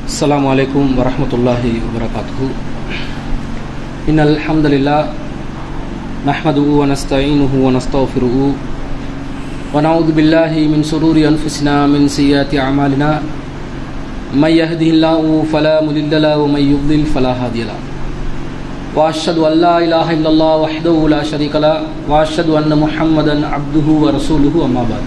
السلام عليكم ورحمة الله وبركاته إن الحمد لله نحمده ونستعينه ونستغفره ونعوذ بالله من شرور أنفسنا من سيئات أعمالنا من يهده الله فلا مضل له ومن يضلل فلا هادي له وأشهد أن لا إله إلا الله وحده لا شريك له وأشهد أن محمدا عبده ورسوله أما بعد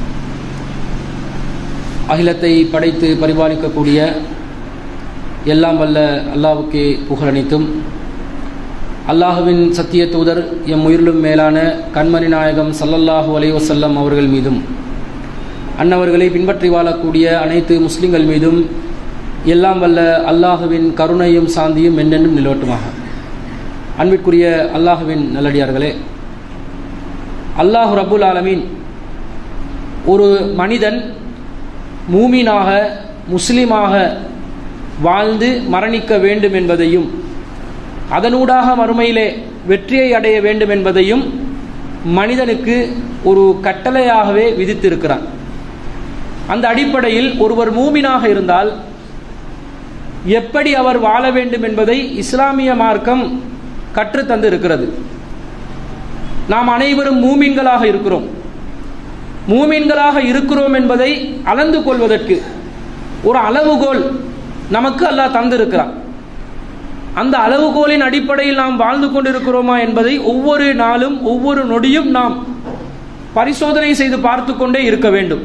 அகிலத்தை படைத்து பரிபாலிக்கக்கூடிய எல்லாம் வல்ல அல்லாவுக்கே புகழனைத்தும் அல்லாஹுவின் சத்திய தூதர் எம் உயிரிலும் மேலான கண்மணி நாயகம் சல்லல்லாஹு அலைவசல்லம் அவர்கள் மீதும் அன்னவர்களை பின்பற்றி வாழக்கூடிய அனைத்து முஸ்லிம்கள் மீதும் எல்லாம் வல்ல அல்லாஹுவின் கருணையும் சாந்தியும் என்னென்னும் நிலவட்டுமாக அன்பிற்குரிய அல்லாஹுவின் நல்லடியார்களே அல்லாஹு ரபுல் ஆலமீன் ஒரு மனிதன் மூமீனாக முஸ்லீமாக வாழ்ந்து மரணிக்க வேண்டும் என்பதையும் அதனூடாக மறுமையிலே வெற்றியை அடைய வேண்டும் என்பதையும் மனிதனுக்கு ஒரு கட்டளையாகவே விதித்திருக்கிறான் அந்த அடிப்படையில் ஒருவர் மூமினாக இருந்தால் எப்படி அவர் வாழ வேண்டும் என்பதை இஸ்லாமிய மார்க்கம் கற்றுத்தந்து இருக்கிறது நாம் அனைவரும் மூமீன்களாக இருக்கிறோம் மூமீன்களாக இருக்கிறோம் என்பதை அளந்து கொள்வதற்கு ஒரு அளவுகோல் நமக்கு அல்லாஹ் தந்திருக்கிறான் அந்த அளவுகோலின் அடிப்படையில் நாம் வாழ்ந்து கொண்டிருக்கிறோமா என்பதை ஒவ்வொரு நாளும் ஒவ்வொரு நொடியும் நாம் பரிசோதனை செய்து பார்த்து கொண்டே இருக்க வேண்டும்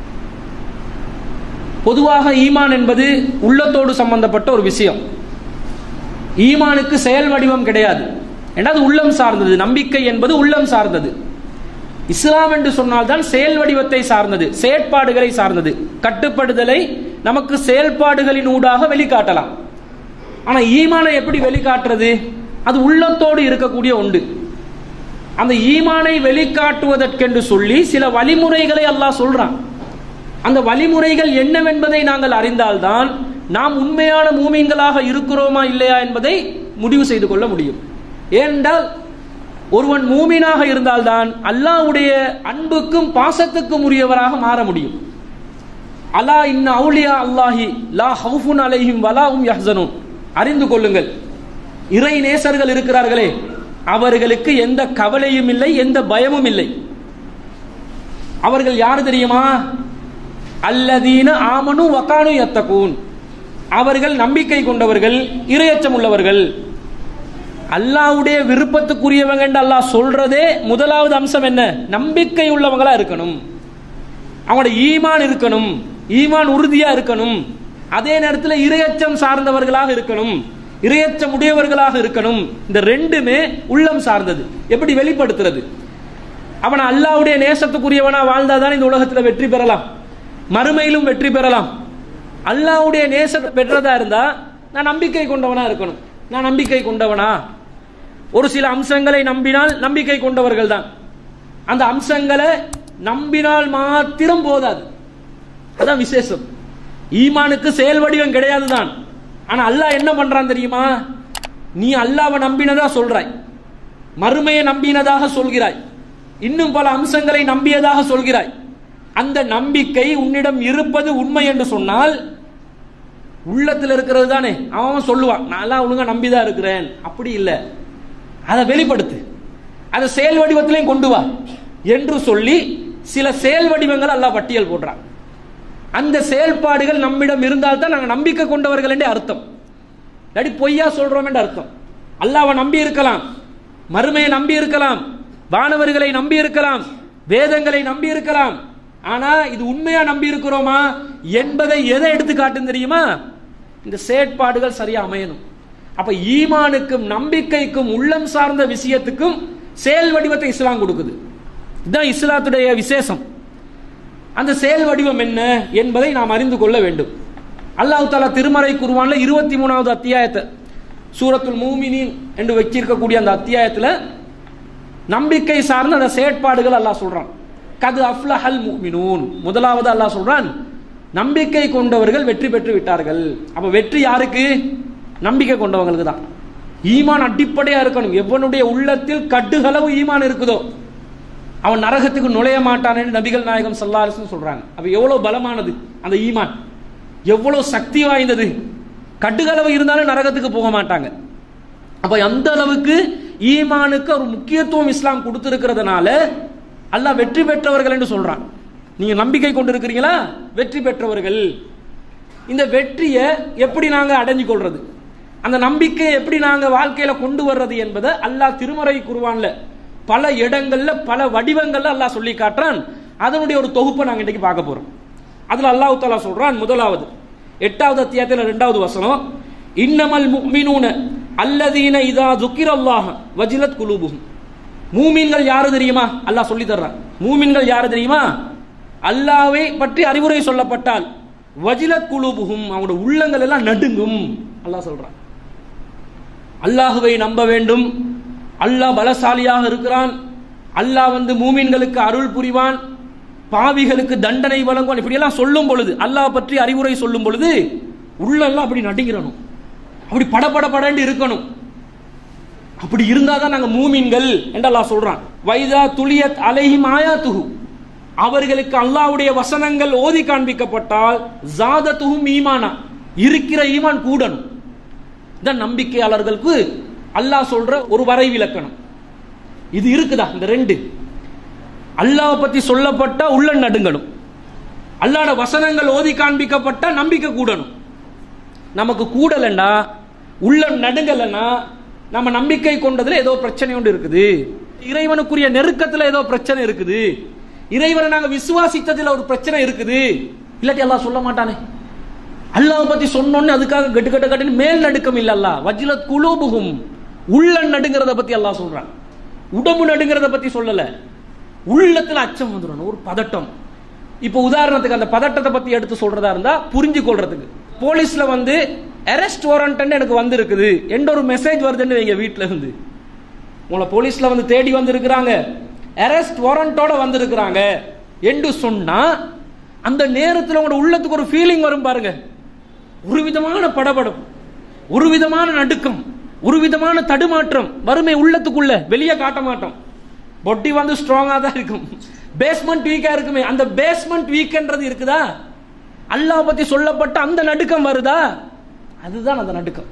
பொதுவாக ஈமான் என்பது உள்ளத்தோடு சம்பந்தப்பட்ட ஒரு விஷயம் ஈமானுக்கு செயல் வடிவம் கிடையாது ஏன்னா அது உள்ளம் சார்ந்தது நம்பிக்கை என்பது உள்ளம் சார்ந்தது இஸ்லாம் என்று சொன்னால்தான் செயல் வடிவத்தை சார்ந்தது செயற்பாடுகளை சார்ந்தது கட்டுப்படுதலை நமக்கு செயல்பாடுகளின் ஊடாக வெளிக்காட்டலாம் ஆனா ஈமானை எப்படி வெளிக்காட்டுறது அது உள்ளத்தோடு இருக்கக்கூடிய ஒன்று அந்த ஈமானை வெளிக்காட்டுவதற்கென்று சொல்லி சில வழிமுறைகளை அல்லாஹ் சொல்றான் அந்த வழிமுறைகள் என்னவென்பதை நாங்கள் அறிந்தால்தான் நாம் உண்மையான மூமிங்களாக இருக்கிறோமா இல்லையா என்பதை முடிவு செய்து கொள்ள முடியும் ஏனென்றால் ஒருவன் மூமீனாக இருந்தால்தான் அல்லாவுடைய அன்புக்கும் பாசத்துக்கும் உரியவராக மாற முடியும் அலா இன்ன அவுலியா அல்லாஹி லா ஹவுஃபுன் அலைஹிம் வலாவும் யஹ்சனும் அறிந்து கொள்ளுங்கள் இறை நேசர்கள் இருக்கிறார்களே அவர்களுக்கு எந்த கவலையும் இல்லை எந்த பயமும் இல்லை அவர்கள் யார் தெரியுமா அல்லதீன ஆமனு வக்கானு எத்தகூன் அவர்கள் நம்பிக்கை கொண்டவர்கள் இரையச்சம் உள்ளவர்கள் அல்லாவுடைய விருப்பத்துக்குரியவங்க அல்லாஹ் சொல்றதே முதலாவது அம்சம் என்ன நம்பிக்கை உள்ளவங்களா இருக்கணும் அவங்களோட ஈமான் இருக்கணும் ஈமான் உறுதியா இருக்கணும் அதே நேரத்தில் இரையச்சம் சார்ந்தவர்களாக இருக்கணும் இரையச்சம் உடையவர்களாக இருக்கணும் இந்த ரெண்டுமே உள்ளம் சார்ந்தது எப்படி வெளிப்படுத்துறது அவன் அல்லாவுடைய நேசத்துக்குரியவனா வாழ்ந்தாதான் இந்த உலகத்தில் வெற்றி பெறலாம் மறுமையிலும் வெற்றி பெறலாம் அல்லாவுடைய நேசத்தை பெற்றதா இருந்தா நான் நம்பிக்கை கொண்டவனா இருக்கணும் நான் நம்பிக்கை கொண்டவனா ஒரு சில அம்சங்களை நம்பினால் நம்பிக்கை கொண்டவர்கள் தான் அந்த அம்சங்களை நம்பினால் மாத்திரம் போதாது அதான் விசேஷம் ஈமானுக்கு செயல் வடிவம் கிடையாது தான் ஆனா அல்லாஹ் என்ன பண்றான் தெரியுமா நீ அல்லாவை நம்பினதா சொல்றாய் மறுமையை நம்பினதாக சொல்கிறாய் இன்னும் பல அம்சங்களை நம்பியதாக சொல்கிறாய் அந்த நம்பிக்கை உன்னிடம் இருப்பது உண்மை என்று சொன்னால் உள்ளத்தில் இருக்கிறது தானே அவன் சொல்லுவான் நான் ஒழுங்கா நம்பிதான் இருக்கிறேன் அப்படி இல்லை அதை வெளிப்படுத்து அதை செயல் வடிவத்திலையும் கொண்டு வா என்று சொல்லி சில செயல் வடிவங்கள் எல்லாம் பட்டியல் போடுறான் அந்த செயல்பாடுகள் நம்மிடம் இருந்தால் தான் நாங்கள் நம்பிக்கை கொண்டவர்கள் என்று அர்த்தம் இல்லாடி பொய்யா சொல்றோம் என்று அர்த்தம் அல்லாவை நம்பி இருக்கலாம் மறுமையை நம்பி இருக்கலாம் வானவர்களை நம்பி இருக்கலாம் வேதங்களை நம்பி இருக்கலாம் ஆனா இது உண்மையா நம்பி இருக்கிறோமா என்பதை எதை எடுத்து காட்டும் தெரியுமா இந்த செயற்பாடுகள் சரியா அமையணும் அப்ப ஈமானுக்கும் நம்பிக்கைக்கும் உள்ளம் சார்ந்த விஷயத்துக்கும் செயல் வடிவத்தை இஸ்லாம் கொடுக்குது இதுதான் இஸ்லாத்துடைய விசேஷம் அந்த செயல் வடிவம் என்ன என்பதை நாம் அறிந்து கொள்ள வேண்டும் அல்லாஹு தாலா திருமறை குருவான்ல இருபத்தி மூணாவது அத்தியாயத்தை சூரத்துல் மூமினின் என்று வச்சிருக்கக்கூடிய அந்த அத்தியாயத்தில் நம்பிக்கை சார்ந்த அந்த செயற்பாடுகள் அல்லாஹ் சொல்றான் கது அஃப்லஹல் முமினூன் முதலாவது அல்லாஹ் சொல்றான் நம்பிக்கை கொண்டவர்கள் வெற்றி பெற்று விட்டார்கள் அப்ப வெற்றி யாருக்கு நம்பிக்கை கொண்டவங்களுக்கு தான் ஈமான் அடிப்படையா இருக்கணும் எவனுடைய உள்ளத்தில் கட்டுகளவு ஈமான் இருக்குதோ அவன் நரகத்துக்கு நுழைய மாட்டானேன்னு நபிகள் நாயகம் சல்லாஹ் சொல்றாங்க அப்ப எவ்வளவு பலமானது அந்த ஈமான் எவ்வளவு சக்தி வாய்ந்தது கட்டுகளவு இருந்தாலும் நரகத்துக்கு போக மாட்டாங்க அப்ப அந்த அளவுக்கு ஈமானுக்கு ஒரு முக்கியத்துவம் இஸ்லாம் கொடுத்திருக்கிறதுனால அல்லாஹ் வெற்றி பெற்றவர்கள் என்று சொல்றான் நீங்க நம்பிக்கை கொண்டிருக்கிறீங்களா வெற்றி பெற்றவர்கள் இந்த வெற்றியை எப்படி நாங்க அடைஞ்சு கொள்றது அந்த நம்பிக்கையை எப்படி நாங்க வாழ்க்கையில கொண்டு வர்றது என்பதை அல்லாஹ் திருமறை குருவான்ல பல இடங்கள்ல பல வடிவங்கள்ல அல்லாஹ் சொல்லி காட்டுறான் அதனுடைய ஒரு தொகுப்பை நாங்க இன்னைக்கு பார்க்க போறோம் அதுல அல்லாஹ் தாலா சொல்றான் முதலாவது எட்டாவது அத்தியாயத்தில் இரண்டாவது வசனம் இன்னமல் முஃமினூன அல்லதீன இதா துக்கிரல்லாஹ வஜிலத் குலூபுஹும் மூமின்கள் யாரு தெரியுமா அல்லாஹ் சொல்லி தர்றான் மூமின்கள் யாரு தெரியுமா அல்லாவை பற்றி அறிவுரை சொல்லப்பட்டால் வஜிலத் குலூபுஹும் அவங்களோட உள்ளங்கள் எல்லாம் நடுங்கும் அல்லாஹ் சொல்றான் அல்லாஹுவை நம்ப வேண்டும் அல்லாஹ் பலசாலியாக இருக்கிறான் அல்லாஹ் வந்து மூமின்களுக்கு அருள் புரிவான் பாவிகளுக்கு தண்டனை வழங்குவான் இப்படியெல்லாம் சொல்லும் பொழுது அல்லாஹ் பற்றி அறிவுரை சொல்லும் பொழுது உள்ளெல்லாம் அப்படி நடுங்கிறணும் அப்படி படபட படன்னு இருக்கணும் அப்படி இருந்தாதான் நாங்க மூமின்கள் என்று அல்லாஹ் சொல்றான் வைதா துளியத் அலைஹிம் ஆயாத்துஹு அவர்களுக்கு அல்லாஹ்வுடைய வசனங்கள் ஓதி காண்பிக்கப்பட்டால் ஜாதத்துஹும் ஈமானா இருக்கிற ஈமான் கூடணும் இதான் நம்பிக்கையாளர்களுக்கு அல்லாஹ் சொல்ற ஒரு வரை விலக்கணம் இது இருக்குதா இந்த ரெண்டு அல்லாஹ் பத்தி சொல்லப்பட்ட உள்ள நடுங்கணும் அல்லாட வசனங்கள் ஓதி காண்பிக்கப்பட்ட நம்பிக்கை கூடணும் நமக்கு கூடலன்னா உள்ள நடுங்கலன்னா நம்ம நம்பிக்கை கொண்டதுல ஏதோ பிரச்சனை ஒன்று இருக்குது இறைவனுக்குரிய நெருக்கத்துல ஏதோ பிரச்சனை இருக்குது இறைவனை நாங்க விசுவாசித்ததுல ஒரு பிரச்சனை இருக்குது இல்லாட்டி அல்லாஹ் சொல்ல மாட்டானே அல்லாஹ் பத்தி சொன்னோன்னு அதுக்காக கட்டு கட்டு கட்டுன்னு மேல் நடுக்கம் இல்ல அல்லாஹ் வஜ்லத் குலூபுகும் உள்ள நடுங்கிறத பத்தி அல்லாஹ் சொல்றான் உடம்பு நடுங்கிறத பத்தி சொல்லல உள்ளத்துல அச்சம் வந்துடும் ஒரு பதட்டம் இப்போ உதாரணத்துக்கு அந்த பதட்டத்தை பத்தி எடுத்து சொல்றதா இருந்தா புரிஞ்சு கொள்றதுக்கு போலீஸ்ல வந்து அரெஸ்ட் வாரண்ட் எனக்கு வந்திருக்குது என்ற ஒரு மெசேஜ் வருதுன்னு வைங்க வீட்ல இருந்து உங்களை போலீஸ்ல வந்து தேடி வந்திருக்கிறாங்க அரெஸ்ட் வாரண்டோட வந்திருக்கிறாங்க என்று சொன்னா அந்த நேரத்தில் உங்களோட உள்ளத்துக்கு ஒரு ஃபீலிங் வரும் பாருங்க ஒரு விதமான படபடம் ஒரு விதமான நடுக்கம் ஒரு விதமான தடுமாற்றம் வறுமை உள்ளத்துக்குள்ள வெளியே காட்ட மாட்டோம் பொட்டி வந்து ஸ்ட்ராங்கா தான் இருக்கும் பேஸ்மெண்ட் வீக்கா இருக்குமே அந்த பேஸ்மெண்ட் வீக்ன்றது இருக்குதா அல்லாஹ் பத்தி சொல்லப்பட்ட அந்த நடுக்கம் வருதா அதுதான் அந்த நடுக்கம்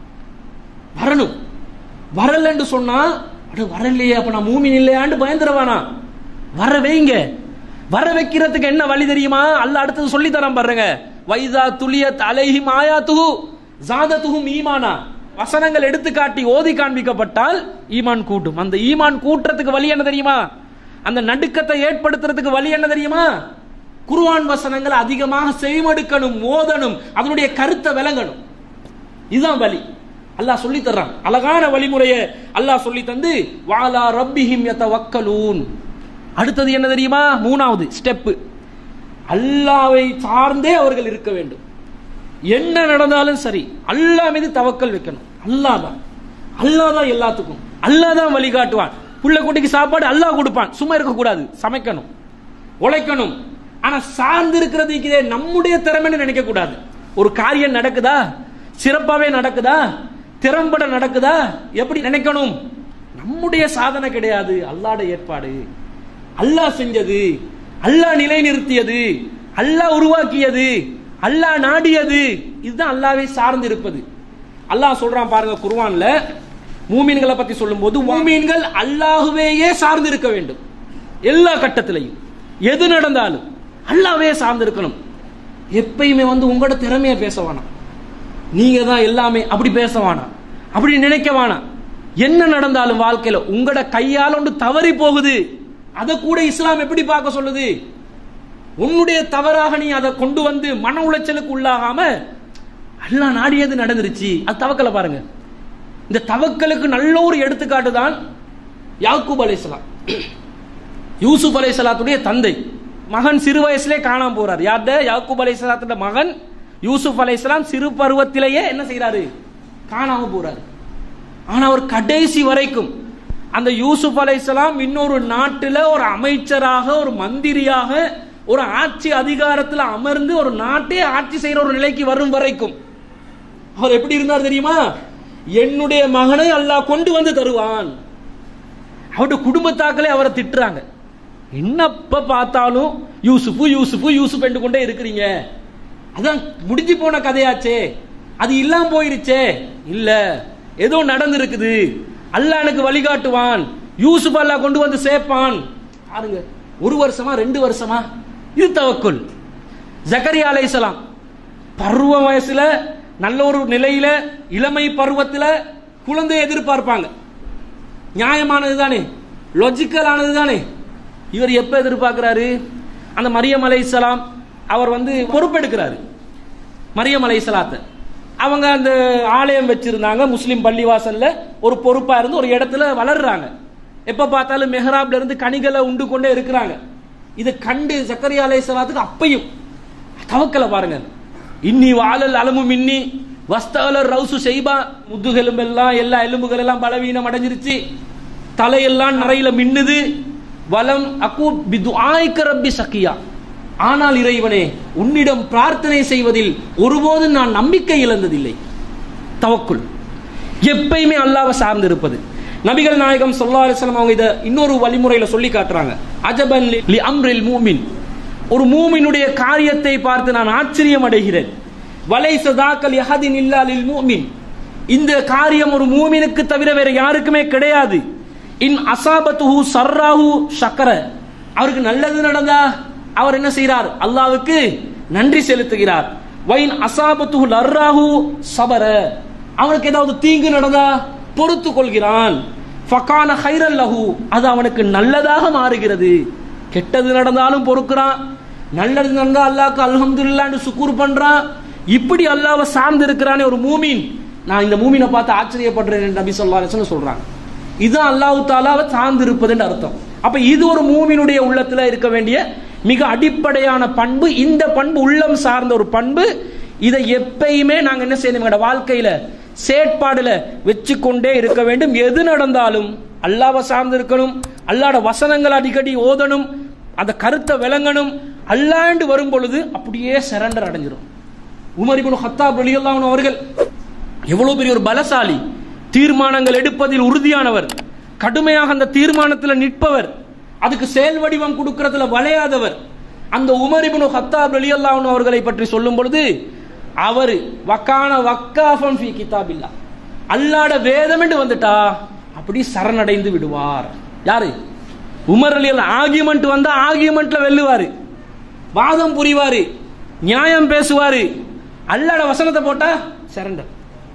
வரணும் வரலன்னு சொன்னா அட வரலையே அப்ப நான் மூமின் இல்லையான்னு பயந்துருவானா வர வைங்க வர வைக்கிறதுக்கு என்ன வழி தெரியுமா அல்லாஹ் அடுத்தது சொல்லி தரான் பாருங்க வைதா துளியத் அலைஹிம் ஆயாத்துஹு ஜாதத்துஹும் ஈமானா வசனங்கள் எடுத்து காட்டி ஓதி காண்பிக்கப்பட்டால் ஈமான் கூட்டும் அந்த ஈமான் கூட்டுறதுக்கு வழி என்ன தெரியுமா அந்த நடுக்கத்தை ஏற்படுத்துறதுக்கு வழி என்ன தெரியுமா குர்ஆன் வசனங்கள் அதிகமாக செவிமடுக்கணும் ஓதணும் அதனுடைய கருத்தை விளங்கணும் இதுதான் வழி அல்லாஹ் சொல்லி தர்றான் அழகான வழிமுறையை அல்லாஹ் சொல்லி தந்து வாலா ரப்பிஹிம் யதவக்கலூன் அடுத்தது என்ன தெரியுமா மூணாவது ஸ்டெப் அல்லாவை சார்ந்தே அவர்கள் இருக்க வேண்டும் என்ன நடந்தாலும் சரி அல்லாஹ் மீது தவக்கல் வைக்கணும் அல்லாஹ் தான் அல்லாஹ் தான் எல்லாத்துக்கும் அல்லாஹ் தான் வழிகாட்டுவான் புள்ள குட்டிக்கு சாப்பாடு அல்லாஹ் கொடுப்பான் சும்மா இருக்க கூடாது சமைக்கணும் உழைக்கணும் ஆனா சார்ந்து இருக்கிறது இதே நம்முடைய திறமைன்னு நினைக்க கூடாது ஒரு காரியம் நடக்குதா சிறப்பாவே நடக்குதா திறம்பட நடக்குதா எப்படி நினைக்கணும் நம்முடைய சாதனை கிடையாது அல்லாட ஏற்பாடு அல்லாஹ் செஞ்சது அல்லாஹ் நிலைநிறுத்தியது அல்லாஹ் உருவாக்கியது அல்லாஹ் நாடியது இதுதான் அல்லாவே சார்ந்து இருப்பது அல்லாஹ் சொல்றான் பாருங்க குர்ஆன்ல மூமீன்களை பத்தி சொல்லும்போது மூமீன்கள் அல்லாஹுவேயே சார்ந்து இருக்க வேண்டும் எல்லா கட்டத்திலையும் எது நடந்தாலும் அல்லாவே சார்ந்து இருக்கணும் எப்பயுமே வந்து உங்களோட திறமைய பேச வேணாம் நீங்க தான் எல்லாமே அப்படி பேச வேணாம் அப்படி நினைக்க வேணாம் என்ன நடந்தாலும் வாழ்க்கையில உங்களோட கையால் ஒன்று தவறி போகுது அதை கூட இஸ்லாம் எப்படி பார்க்க சொல்லுது உன்னுடைய தவறாக நீ அதை கொண்டு வந்து மன உளைச்சலுக்கு உள்ளாகாம அல்லாஹ் நாடியது நடந்துருச்சு அது தவக்கலை பாருங்க இந்த தவக்கலுக்கு நல்ல ஒரு எடுத்துக்காட்டு தான் யாக்கூப் அலைசலாம் யூசுப் அலைசலாத்துடைய தந்தை மகன் சிறு வயசுலே காணாம போறார் யார்ட யாக்கூப் அலைசலாத்துட மகன் யூசுப் அலைசலாம் சிறு பருவத்திலேயே என்ன செய்யறாரு காணாம போறாரு ஆனா அவர் கடைசி வரைக்கும் அந்த யூசுப் அலைசலாம் இன்னொரு நாட்டில் ஒரு அமைச்சராக ஒரு மந்திரியாக ஒரு ஆட்சி அதிகாரத்தில் அமர்ந்து ஒரு நாட்டே ஆட்சி செய்யற ஒரு நிலைக்கு வரும் வரைக்கும் அவர் எப்படி இருந்தார் தெரியுமா என்னுடைய மகனை அல்லாஹ் கொண்டு வந்து தருவான் அவருடைய குடும்பத்தாக்களே அவரை திட்டுறாங்க என்னப்ப பார்த்தாலும் யூசுஃபு யூசுஃபு யூசுப் என்று கொண்டே இருக்கிறீங்க அதான் முடிஞ்சு போன கதையாச்சே அது இல்லாம போயிருச்சே இல்ல ஏதோ நடந்திருக்குது அல்லாஹ் எனக்கு வழிகாட்டுவான் யூசுப் அல்லாஹ் கொண்டு வந்து சேர்ப்பான் பாருங்க ஒரு வருஷமா ரெண்டு வருஷமா இது தவக்குல் ஜக்கரியா அலைஹிஸ்ஸலாம் பருவ வயசுல நல்ல ஒரு நிலையில இளமை பருவத்துல குழந்தையை எதிர்பார்ப்பாங்க நியாயமானது தானே லாஜிக்கலானது தானே இவர் எப்ப எதிர்பார்க்கிறாரு அந்த மரியம் அலைஹிஸ்ஸலாம் அவர் வந்து பொறுப்பெடுக்கிறாரு மரியம் அலைஹிஸ்ஸலாத்தை அவங்க அந்த ஆலயம் வச்சிருந்தாங்க முஸ்லிம் பள்ளிவாசல்ல ஒரு பொறுப்பா இருந்து ஒரு இடத்துல வளர்றாங்க எப்ப பார்த்தாலும் மெஹராப்ல இருந்து கனிகளை உண்டு கொண்டே இருக்கிறாங்க இதை கண்டு சக்கரியா அலைஹிஸ்ஸலாத்துக்கு அப்பையும் தவக்கல பாருங்க இன்னி வாழல் அலமும் இன்னி வஸ்தகலர் ரவுசு செய்பா முதுகெலும்பெல்லாம் எல்லா எலும்புகள் எல்லாம் பலவீனம் அடைஞ்சிருச்சு தலையெல்லாம் நிறையில மின்னுது வலம் அக்கு பிது ஆய்க்க ரப்பி சக்கியா ஆனால் இறைவனே உன்னிடம் பிரார்த்தனை செய்வதில் ஒருபோதும் நான் நம்பிக்கை இழந்ததில்லை தவக்குள் எப்பயுமே அல்லாஹ்வை சார்ந்து இருப்பது நபிகள் நாயகம் ஸல்லல்லாஹு அலைஹி வஸல்லம் அவங்க இத இன்னொரு வழிமுறையில சொல்லி காட்டுறாங்க அஜபன் லி- லி அம்ரில் மூமின் ஒரு மூமினுடைய காரியத்தை பார்த்து நான் ஆச்சரியம் அடைகிறேன் வலை சதாக்கல் யஹதின் இல்லா லில் மூமின் இந்த காரியம் ஒரு மூமினுக்கு தவிர வேற யாருக்குமே கிடையாது இன் அசாபத்துஹு சர்ராஹு ஷக்கர அவருக்கு நல்லது நடந்தா அவர் என்ன செய்கிறார் அல்லாஹ்வுக்கு நன்றி செலுத்துகிறார் வைன் அசாபத்துஹு லர்ராஹு சபர அவனுக்கு ஏதாவது தீங்கு நடந்தா பொறுத்து கொள்கிறான் ஃபகான ஹைரல் லஹு அது அவனுக்கு நல்லதாக மாறுகிறது கெட்டது நடந்தாலும் பொறுக்கிறான் நல்லது நடந்தா அல்லாஹ்க்கு அல்ஹம்துலில்லாஹ்னு சுக்கூர் பண்றான் இப்படி அல்லாஹ்வை சார்ந்து இருக்கிறானே ஒரு மூமின் நான் இந்த மூமினை பார்த்து ஆச்சரியப்படுறேன் என்று நபி ஸல்லல்லாஹு அலைஹி வஸல்லம் சொல்றாங்க இதுதான் அல்லாஹ் தாலாவை சார்ந்து இருப்பதுன்னு அர்த்தம் அப்ப இது ஒரு மூமினுடைய உள்ளத்துல இருக்க வேண்டிய மிக அடிப்படையான பண்பு இந்த பண்பு உள்ளம் சார்ந்த ஒரு பண்பு இதை எப்பயுமே நாங்க என்ன செய்யணும் எங்களோட வாழ்க்கையில செயற்பாடுல வச்சுக்கொண்டே இருக்க வேண்டும் எது நடந்தாலும் அல்லாஹ்வை சார்ந்து இருக்கணும் அல்லாஹ்வோட வசனங்கள் அடிக்கடி ஓதணும் அந்த கருத்தை விளங்கணும் அல்லாண்டு வரும் பொழுது அப்படியே சரண்டர் அடைஞ்சிரும் உமர் இப்னு ஹத்தாப் ரலியல்லாஹு அன்ஹு அவர்கள் எவ்வளவு பெரிய ஒரு பலசாலி தீர்மானங்கள் எடுப்பதில் உறுதியானவர் கடுமையாக அந்த தீர்மானத்தில் நிற்பவர் அதுக்கு செயல் வடிவம் கொடுக்கறதுல வளையாதவர் அந்த உமர் இப்னு ஹத்தாப் ரலியல்லாஹு அன்ஹு அவர்களை பற்றி சொல்லும் பொழுது அவர் வக்கான வக்காஃபம் ஃபி கிதாபில்லா அல்லாட வேதம் என்று வந்துட்டா அப்படி சரணடைந்து விடுவார் யாரு உமர் அலி ஆர்கியூமெண்ட் வந்தா ஆர்கியூமெண்ட்ல வெல்லுவாரு வாதம் புரிவாரு நியாயம் பேசுவாரு அல்லாட வசனத்தை போட்டா சரண்டர்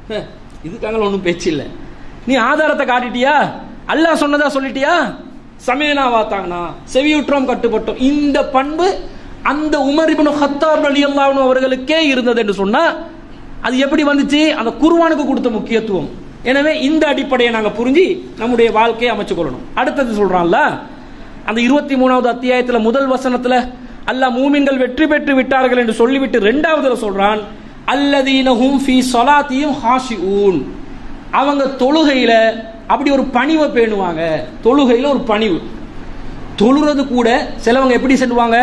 இதுக்காக ஒன்றும் பேச்சு இல்லை நீ ஆதாரத்தை காட்டிட்டியா அல்லாஹ் சொன்னதா சொல்லிட்டியா சமயனா வாத்தாங்கண்ணா செவியுற்றோம் கட்டுப்பட்டோம் இந்த பண்பு அந்த உமர் இப்னு ஹத்தாப் ரலியல்லாஹு அன்ஹு அவர்களுக்கே இருந்தது என்று சொன்னா அது எப்படி வந்துச்சு அந்த குர்ஆனுக்கு கொடுத்த முக்கியத்துவம் எனவே இந்த அடிப்படையை நாங்க புரிஞ்சு நம்முடைய வாழ்க்கையை அமைச்சு கொள்ளணும் அடுத்தது சொல்றான்ல அந்த இருபத்தி மூணாவது அத்தியாயத்துல முதல் வசனத்துல அல்லாஹ் மூமின்கள் வெற்றி பெற்று விட்டார்கள் என்று சொல்லிவிட்டு இரண்டாவதுல சொல்றான் அல்லதீனஹும் ஃபீ ஸலாத்தியும் ஹாஷிஊன் அவங்க தொழுகையில அப்படி ஒரு பணிவை பேணுவாங்க தொழுகையில ஒரு பணிவு தொழுறது கூட சிலவங்க எப்படி செல்வாங்க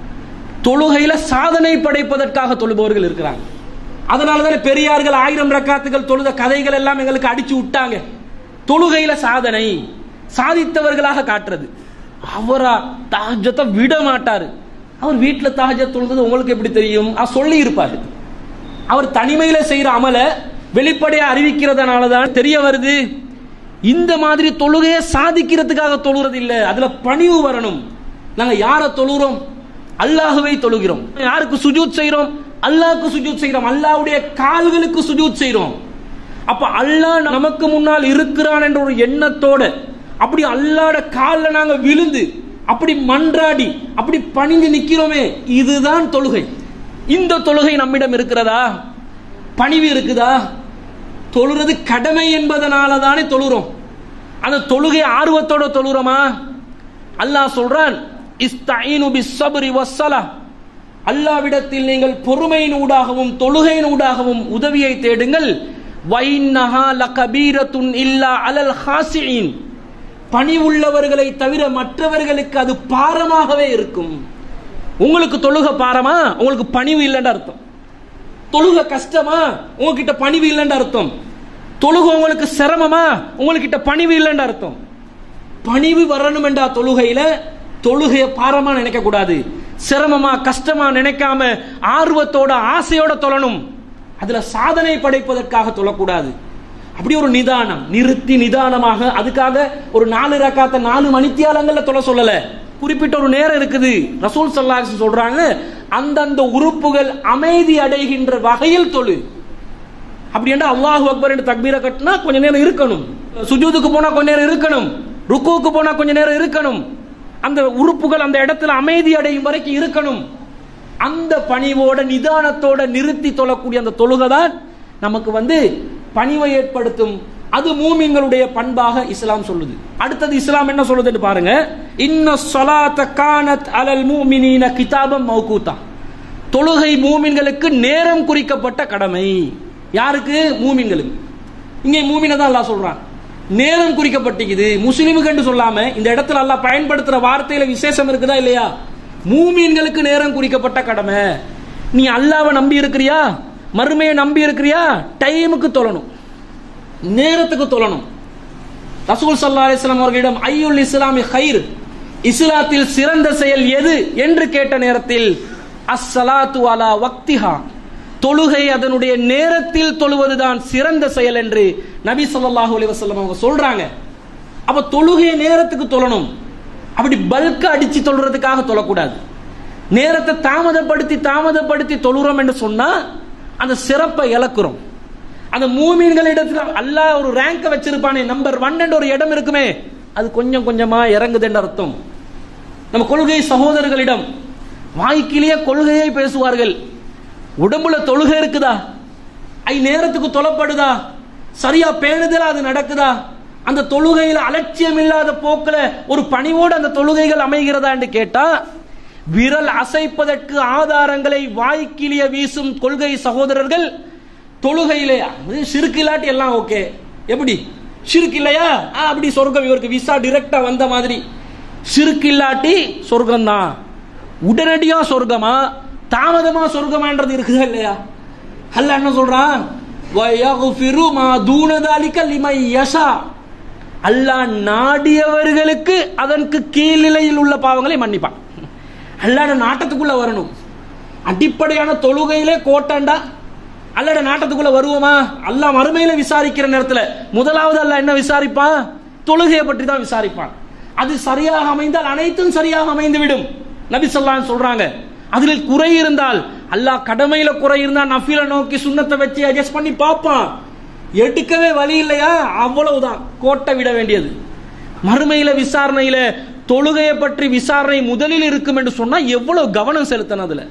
தொழுகையில சாதனை படைப்பதற்காக தொழுபவர்கள் இருக்கிறாங்க அதனால தானே பெரியார்கள் ஆயிரம் ரக்காத்துகள் தொழுத கதைகள் எல்லாம் எங்களுக்கு அடிச்சு விட்டாங்க தொழுகையில சாதனை சாதித்தவர்களாக காட்டுறது அவரா தஹஜத்தை விட மாட்டாரு அவர் வீட்டுல தஹஜத் தொழுது உங்களுக்கு எப்படி தெரியும் அவர் சொல்லி இருப்பாரு அவர் தனிமையில செய்யற அமல வெளிப்படையா அறிவிக்கிறதுனால தான் தெரிய வருது இந்த மாதிரி தொழுகையை சாதிக்கிறதுக்காக தொழுறது இல்ல அதுல பணிவு வரணும் நாங்க யார தொழுகிறோம் அல்லாஹுவை தொழுகிறோம் யாருக்கு சுஜூத் செய்றோம் அல்லாஹ்க்கு சுஜூத் செய்றோம் அல்லாஹ்வுடைய கால்களுக்கு சுஜூத் செய்றோம் அப்ப அல்லாஹ் நமக்கு முன்னால் இருக்கிறான் என்ற ஒரு எண்ணத்தோட அப்படி அல்லாட கால்ல நாங்க விழுந்து அப்படி மன்றாடி அப்படி பணிந்து நிக்கிறோமே இதுதான் தொழுகை இந்த தொழுகை நம்மிடம் இருக்கிறதா பணிவு இருக்குதா தொழுறது கடமை என்பதனால தானே தொழுறோம் அந்த தொழுகை ஆர்வத்தோட தொழுறோமா அல்லாஹ் சொல்றான் இஸ்தஈனு பிஸ்ஸப்ரி வஸ்ஸலா அல்லாவிடத்தில் நீங்கள் பொறுமையின் ஊடாகவும் தொழுகையின் ஊடாகவும் உதவியை தேடுங்கள் வைன்னஹா லகபீரத்துன் இல்லா அலல் ஹாசியின் பணிவுள்ளவர்களை தவிர மற்றவர்களுக்கு அது பாரமாகவே இருக்கும் உங்களுக்கு தொழுக பாரமா உங்களுக்கு பணிவு இல்லைன்னு அர்த்தம் தொழுக கஷ்டமா உங்ககிட்ட பணிவு இல்லைன்னு அர்த்தம் தொழுக உங்களுக்கு சிரமமா உங்ககிட்ட பணிவு இல்லைன்னு அர்த்தம் பணிவு வரணும் என்றா தொழுகையில தொழுகைய பாரமா நினைக்க கூடாது சிரமமா கஷ்டமா நினைக்காம ஆர்வத்தோட ஆசையோட தொழணும் அதுல சாதனை படைப்பதற்காக தொழக்கூடாது அப்படி ஒரு நிதானம் நிறுத்தி நிதானமாக அதுக்காக ஒரு நாலு ரக்காத்த நாலு மணித்தியாலங்கள்ல தொலை சொல்லல குறிப்பிட்ட ஒரு நேரம் இருக்குது ரசூல் சல்லாஹ் சொல்றாங்க அந்தந்த உறுப்புகள் அமைதி அடைகின்ற வகையில் தொழு அப்படி என்றா அல்லாஹு அக்பர் என்று தக்பீரை கட்டினா கொஞ்ச நேரம் இருக்கணும் சுஜூதுக்கு போனா கொஞ்ச நேரம் இருக்கணும் ருக்குவுக்கு போனா கொஞ்ச நேரம் இருக்கணும் அந்த உறுப்புகள் அந்த இடத்துல அமைதி அடையும் வரைக்கும் இருக்கணும் அந்த பணிவோட நிதானத்தோட நிறுத்தி தொழக்கூடிய அந்த தொழுகை தான் நமக்கு வந்து பணிவை ஏற்படுத்தும் அது மூமின்களுடைய பண்பாக இஸ்லாம் சொல்லுது அடுத்தது இஸ்லாம் என்ன சொல்லுதுன்னு பாருங்க இன்ன சொலாத்த கானத் அலல் மூமினீன கிதாபம் மௌகூத்தா தொழுகை மூமின்களுக்கு நேரம் குறிக்கப்பட்ட கடமை யாருக்கு மூமின்களுக்கு இங்கே மூமினை தான் அல்லாஹ் சொல்றான் நேரம் குறிக்கப்பட்டிருக்குது முஸ்லிமுக்கு என்று சொல்லாம இந்த இடத்துல அல்லாஹ் பயன்படுத்துற வார்த்தையில விசேஷம் இருக்குதா இல்லையா மூமீன்களுக்கு நேரம் குறிக்கப்பட்ட கடமை நீ அல்லாவை நம்பி இருக்கிறியா மறுமையை நம்பி இருக்கிறியா டைமுக்கு தொழணும் நேரத்துக்கு தொழணும் ரசூல் சல்லா அலிஸ்லாம் அவர்களிடம் ஐயுல் இஸ்லாமி ஹைர் இஸ்லாத்தில் சிறந்த செயல் எது என்று கேட்ட நேரத்தில் அஸ்ஸலாத்து அலா வக்திஹா தொழுகை அதனுடைய நேரத்தில் தொழுவதுதான் சிறந்த செயல் என்று நபி ஸல்லல்லாஹு அலைஹி வஸல்லம் அவங்க சொல்றாங்க அப்ப தொழுகையை நேரத்துக்கு தொழணும் அப்படி பல்க அடிச்சு தொழுறதுக்காக தொழக்கூடாது நேரத்தை தாமதப்படுத்தி தாமதப்படுத்தி தொழுறோம் என்று சொன்னா அந்த சிறப்பை இழக்கிறோம் அந்த மூமீன்களிடத்துல அல்லாஹ் ஒரு ரேங்க வச்சிருப்பானே நம்பர் ஒன் என்ற ஒரு இடம் இருக்குமே அது கொஞ்சம் கொஞ்சமா இறங்குதுன்னு அர்த்தம் நம்ம கொள்கை சகோதரர்களிடம் வாய்க்கிலேயே கொள்கையை பேசுவார்கள் உடம்புல தொழுகை இருக்குதா ஐ நேரத்துக்கு தொலைப்படுதா சரியா பேணுதலா அது நடக்குதா அந்த தொழுகையில அலட்சியம் இல்லாத போக்குல ஒரு பணிவோடு அந்த தொழுகைகள் அமைகிறதா என்று கேட்டா விரல் அசைப்பதற்கு ஆதாரங்களை வாய்க்கிலிய வீசும் கொள்கை சகோதரர்கள் தொழுகையிலே சிறுக்கு இல்லாட்டி எல்லாம் ஓகே எப்படி சிறுக்கு இல்லையா ஆ, அப்படி சொர்க்கம் இவருக்கு விசா டிரெக்டா வந்த மாதிரி சிறுக்கு இல்லாட்டி சொர்க்கம் தான் உடனடியா சொர்க்கமா தாமதமா சொர்க்கமான்றது இருக்குதா இல்லையா அல்ல என்ன சொல்றான் வயகுஃபிரு மா தூனதாலிக்க லிமை யஷா அல்லாஹ் நாடியவர்களுக்கு அதற்கு கீழ்நிலையில் உள்ள பாவங்களை மன்னிப்பான் அல்லாட நாட்டத்துக்குள்ள வரணும் அடிப்படையான தொழுகையிலே கோட்டண்டா அல்லாட நாட்டத்துக்குள்ள வருவோமா அல்லாஹ் மறுமையில விசாரிக்கிற நேரத்துல முதலாவது அல்லாஹ் என்ன விசாரிப்பான் தொழுகையை பற்றி தான் விசாரிப்பான் அது சரியாக அமைந்தால் அனைத்தும் சரியாக அமைந்து விடும் நபி ஸல்லல்லாஹு சொல்றாங்க அதில் குறை இருந்தால் அல்லாஹ் கடமையில குறை இருந்தா நஃபில நோக்கி சுண்ணத்தை வச்சு அட்ஜஸ்ட் பண்ணி பார்ப்பான் எடுக்கவே வழி இல்லையா அவ்வளவுதான் கோட்டை விட வேண்டியது மறுமையில விசாரணையில தொழுகையை பற்றி விசாரணை முதலில் இருக்கும் என்று சொன்னா எவ்வளவு கவனம் செலுத்தணும் அதுல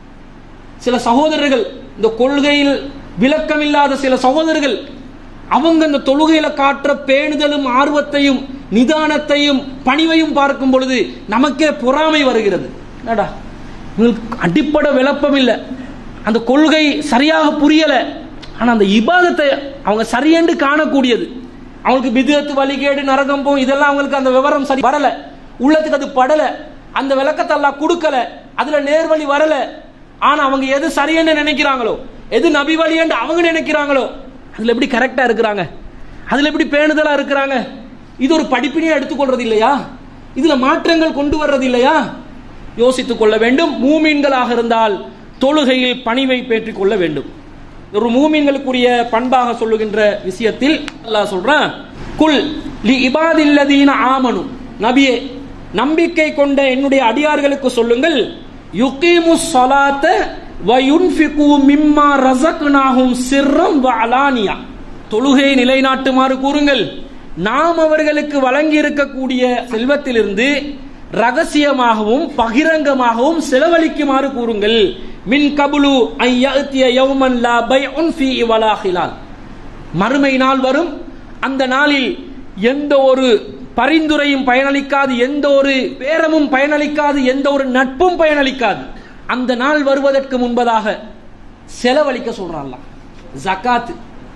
சில சகோதரர்கள் இந்த கொள்கையில் விளக்கம் இல்லாத சில சகோதரர்கள் அவங்க இந்த தொழுகையில காட்டுற பேணுதலும் ஆர்வத்தையும் நிதானத்தையும் பணிவையும் பார்க்கும் பொழுது நமக்கே பொறாமை வருகிறது என்னடா இவங்களுக்கு அடிப்படை விளப்பம் இல்லை அந்த கொள்கை சரியாக புரியல ஆனா அந்த இபாதத்தை அவங்க சரியென்று காணக்கூடியது அவங்களுக்கு பிதுகத்து வழிகேடு நரகம் போம் இதெல்லாம் அவங்களுக்கு அந்த விவரம் சரி வரல உள்ளத்துக்கு அது படல அந்த விளக்கத்தை எல்லாம் கொடுக்கல அதுல நேர்வழி வரல ஆனா அவங்க எது சரியென்று நினைக்கிறாங்களோ எது நபி வழி என்று அவங்க நினைக்கிறாங்களோ அதுல எப்படி கரெக்டா இருக்கிறாங்க அதுல எப்படி பேணுதலா இருக்கிறாங்க இது ஒரு படிப்பினையா எடுத்துக்கொள்றது இல்லையா இதுல மாற்றங்கள் கொண்டு வர்றது இல்லையா யோசித்துக் கொள்ள வேண்டும் மூமீன்களாக இருந்தால் தொழுகையில் பணிவை பெற்றுக் கொள்ள வேண்டும் ஒரு மூமீன்களுக்குரிய பண்பாக சொல்லுகின்ற விஷயத்தில் அல்லாஹ் சொல்றான் குல் லி இபாதில்லதீன ஆமனு நபியே நம்பிக்கை கொண்ட என்னுடைய அடியார்களுக்கு சொல்லுங்கள் யுகீமு ஸலாத்த வ யுன்ஃபிகு மிம்மா ரஸக்னாஹும் சிர்ரம் வ அலானியா தொழுகையை நிலைநாட்டுமாறு கூறுங்கள் நாம் அவர்களுக்கு வழங்கி இருக்கக்கூடிய செல்வத்திலிருந்து ரகசியமாகவும் பகிரங்கமாகவும் செலவழிக்குமாறு கூறுங்கள் மின் கபுலு ஐயத்திய யௌமன் லா பைஉன் ஃபீ வலா ஹிலால் மறுமை நாள் வரும் அந்த நாளில் எந்த ஒரு பரிந்துரையும் பயனளிக்காது எந்த ஒரு பேரமும் பயனளிக்காது எந்த ஒரு நட்பும் பயனளிக்காது அந்த நாள் வருவதற்கு முன்பதாக செலவழிக்க சொல்றான்ல ஜகாத்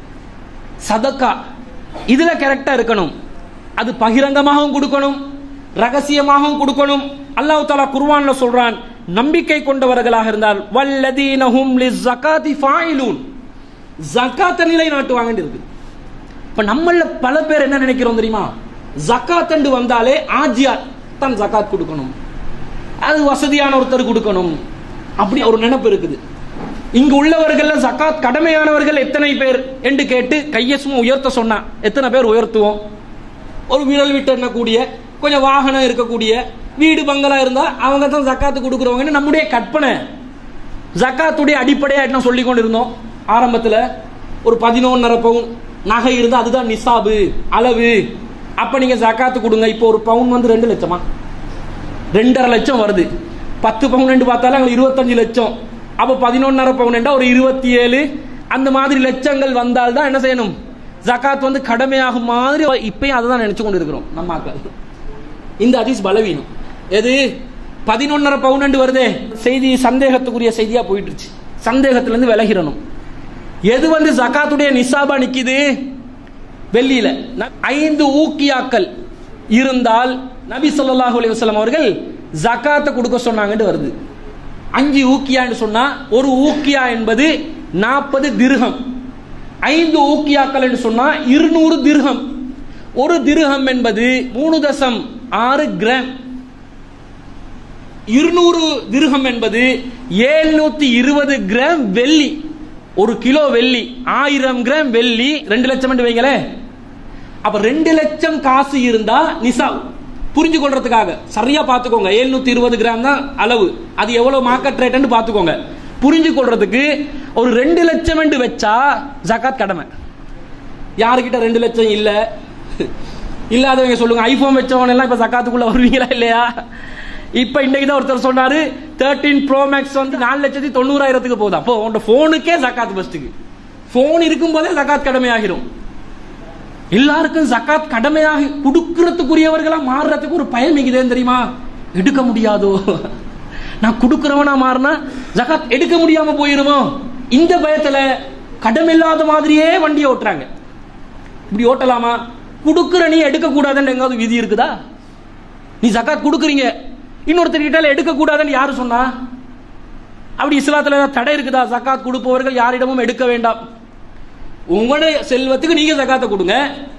சதக்கா இதுல கரெக்டா இருக்கணும் அது பகிரங்கமாகவும் கொடுக்கணும் ரகசியமாகவும் கொடுக்கணும் அல்லாஹ் தாலா குர்ஆன்ல சொல்றான் நம்பிக்கை கொண்டவர்களாக இருந்தால் வல்லதீனஹும் லிஸ்ஸகாதி ஃபாயிலூன் ஜகாத்தை நிலைநாட்டுவாங்கன்னு இருக்கு இப்ப நம்மள பல பேர் என்ன நினைக்கிறோம் தெரியுமா ஜக்காத் என்று வந்தாலே ஆஜியார் தான் ஜக்காத் கொடுக்கணும் அது வசதியான ஒருத்தர் கொடுக்கணும் அப்படி ஒரு நினைப்பு இருக்குது இங்கு உள்ளவர்கள் ஜக்காத் கடமையானவர்கள் எத்தனை பேர் என்று கேட்டு கையை சும்மா உயர்த்த சொன்னா எத்தனை பேர் உயர்த்துவோம் ஒரு விரல் விட்டு எண்ணக்கூடிய கொஞ்சம் வாகனம் இருக்கக்கூடிய வீடு பங்களா இருந்தா அவங்க தான் ஜக்காத்து கொடுக்குறவங்கன்னு நம்முடைய கற்பனை ஜக்காத்துடைய அடிப்படையா என்ன சொல்லி கொண்டு இருந்தோம் ஆரம்பத்தில் ஒரு பதினொன்னரை பவுன் நகை இருந்தா அதுதான் நிசாபு அளவு அப்ப நீங்க ஜக்காத்து கொடுங்க இப்போ ஒரு பவுன் வந்து ரெண்டு லட்சமா ரெண்டரை லட்சம் வருது பத்து பவுன் ரெண்டு பார்த்தாலும் அங்க இருபத்தஞ்சு லட்சம் அப்ப பதினொன்னரை பவுன் ஒரு இருபத்தி ஏழு அந்த மாதிரி லட்சங்கள் வந்தால் தான் என்ன செய்யணும் ஜக்காத் வந்து கடமையாகும் மாதிரி இப்பயும் அதை தான் நினைச்சு கொண்டு இருக்கிறோம் நம்ம ஆக்கள் இந்த அதிஸ் பலவீனம் எது பதினொன்னரை பவுன் வருதே செய்தி சந்தேகத்துக்குரிய செய்தியா போயிட்டுருச்சு சந்தேகத்திலிருந்து விலகிடணும் எது வந்து ஜக்காத்துடைய நிசாபா நிக்குது வெள்ளியில ந- ஐந்து ஊக்கியாக்கள் இருந்தால் நபி ஸல்லல்லாஹு அலைஹி வஸல்லம் அவர்கள் ஜக்காத்தை கொடுக்க சொன்னாங்கன்னு வருது அஞ்சு ஊக்கியான்னு சொன்னா ஒரு ஊக்கியா என்பது நாற்பது திர்ஹம் ஐந்து ஊக்கியாக்கள் என்று சொன்னா இருநூறு திர்ஹம் ஒரு திர்ஹம் என்பது மூணு தசம் ஆறு கிராம் இருநூறு திர்ஹம் என்பது ஏழ்நூத்தி இருபது கிராம் வெள்ளி ஒரு கிலோ வெள்ளி ஆயிரம் கிராம் வெள்ளி ரெண்டு லட்சம் என்று வைங்களேன் அப்ப ரெண்டு லட்சம் காசு இருந்தா நிசா புரிஞ்சு கொள்றதுக்காக சரியா பாத்துக்கோங்க 720 இருபது கிராம் தான் அளவு அது எவ்வளவு மார்க்கெட் ரேட்னு பாத்துக்கோங்க புரிஞ்சு கொள்றதுக்கு ஒரு ரெண்டு லட்சம் என்று வச்சா ஜகாத் கடமை யாருக்கிட்ட ரெண்டு லட்சம் இல்ல இல்லாதவங்க சொல்லுங்க ஐபோன் வச்சவங்க எல்லாம் இப்ப ஜக்காத்துக்குள்ள வருவீங்களா இல்லையா இப்ப இன்னைக்கு தான் ஒருத்தர் சொன்னாரு தேர்ட்டீன் ப்ரோ மேக்ஸ் வந்து நாலு லட்சத்தி தொண்ணூறாயிரத்துக்கு போகுது அப்போ உங்க போனுக்கே ஜக்காத் பெஸ்ட்டுக்கு போன் இருக்கும் போதே ஜக்காத் கடமையாகிரும் எல்லாருக்கும் ஜக்காத் கடமையாக கொடுக்கறதுக்குரியவர்களா மாறுறதுக்கு ஒரு பயம் மிகுதேன்னு தெரியுமா எடுக்க முடியாதோ நான் கொடுக்கிறவனா மாறினா ஜக்காத் எடுக்க முடியாம போயிருமோ இந்த பயத்துல கடமில்லாத மாதிரியே வண்டியை ஓட்டுறாங்க இப்படி ஓட்டலாமா கொடுக்குற நீ எடுக்க கூடாதுன்னு எங்காவது விதி இருக்குதா நீ ஜக்காத் கொடுக்குறீங்க இன்னொருத்தர் கிட்ட எடுக்க கூடாதுன்னு யாரு சொன்னா அப்படி இஸ்லாத்துல ஏதாவது தடை இருக்குதா ஜக்காத் கொடுப்பவர்கள் யாரிடமும் எடுக்க வேண்டாம் உங்களுடைய செல்வத்துக்கு நீங்க ஜக்காத்தை கொடுங்க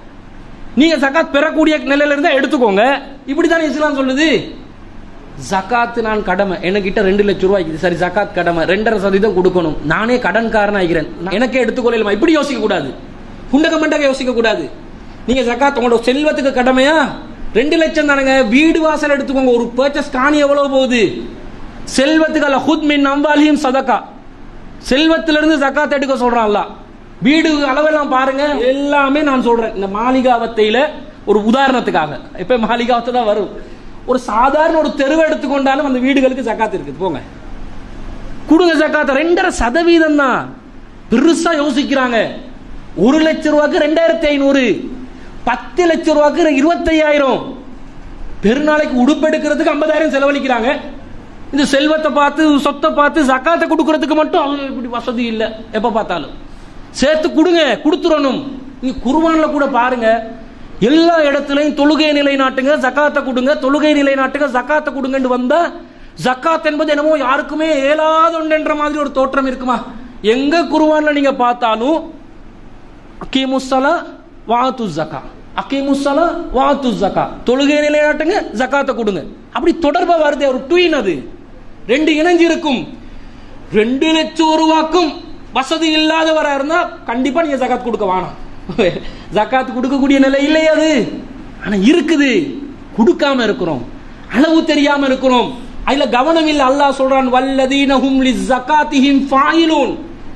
நீங்க ஜக்காத் பெறக்கூடிய நிலையில இருந்தா எடுத்துக்கோங்க இப்படிதானே இஸ்லாம் சொல்லுது ஜக்காத்து நான் கடமை என்கிட்ட ரெண்டு லட்சம் ரூபாய் இருக்குது. சரி ஜக்காத் கடமை ரெண்டரை சதவீதம் கொடுக்கணும் நானே கடன்காரன் ஆகிறேன் எனக்கே எடுத்துக்கொள்ளலாமா இப்படி யோசிக்க கூடாது புண்டக மண்டக யோசிக்க கூடாது நீங்க ஜக்காத் உங்களோட செல்வத்துக்கு கடமையா ரெண்டு லட்சம் தானுங்க வீடு வாசல் எடுத்துக்கோங்க ஒரு பர்ச்சேஸ் காணி எவ்வளவு போகுது செல்வத்துக்கு அல்ல ஹுத் மின் அம்பாலியும் சதக்கா செல்வத்திலிருந்து ஜக்காத் எடுக்க சொல்றான் அல்லாஹ் வீடு அளவெல்லாம் பாருங்க எல்லாமே நான் சொல்றேன் இந்த மாளிகாவத்தையில ஒரு உதாரணத்துக்காக இப்ப மாளிகாவத்தை தான் வரும் ஒரு சாதாரண ஒரு தெருவை எடுத்துக்கொண்டாலும் அந்த வீடுகளுக்கு ஜக்காத் இருக்குது போங்க கொடுங்க ஜக்காத் ரெண்டரை சதவீதம் தான் பெருசா யோசிக்கிறாங்க ஒரு லட்சம் ரூபாய்க்கு ரெண்டாயிரத்தி ஐநூறு பத்து லட்சம் ரூபாய்க்கு இருபத்தையாயிரம் பெருநாளைக்கு உடுப்பெடுக்கிறதுக்கு ஐம்பதாயிரம் செலவழிக்கிறாங்க இந்த செல்வத்தை பார்த்து சொத்தை பார்த்து ஜக்காத்தை கொடுக்கறதுக்கு மட்டும் அவங்க இப்படி வசதி இல்லை எப்ப பார்த்தாலும் சேர்த்து கொடுங்க கொடுத்துடணும் நீ குர்பான்ல கூட பாருங்க எல்லா இடத்துலையும் தொழுகை நிலைநாட்டுங்க ஜக்காத்தை கொடுங்க தொழுகை நிலைநாட்டுங்க ஜக்காத்தை கொடுங்கன்னு வந்தா ஜக்காத் என்பது என்னமோ யாருக்குமே இயலாத ஒன்றுன்ற மாதிரி ஒரு தோற்றம் இருக்குமா எங்க குர்பான்ல நீங்க பார்த்தாலும் அக்கீமுஸ்ஸலா வாத்து ஜக்கா அக்கீமுஸ்ஸலா வாத்து ஜக்கா தொழுகை நிலைநாட்டுங்க ஜக்காத்தை கொடுங்க அப்படி தொடர்பா வருது ஒரு ட்வீன் அது ரெண்டு இணைஞ்சு இருக்கும் ரெண்டு லட்சம் ரூபாக்கும் வசதி இல்லாதவரா இருந்தா கண்டிப்பா நீங்க ஜக்காத் கொடுக்க வேணாம் ஜக்காத் கொடுக்கக்கூடிய நிலை இல்லையே அது ஆனா இருக்குது கொடுக்காம இருக்கிறோம் அளவு தெரியாம இருக்கிறோம் அதுல கவனம் இல்ல அல்லாஹ் சொல்றான் வல்லதீனஹும் லிஸ்ஸகாத்திஹிம் ஃபாயிலூன்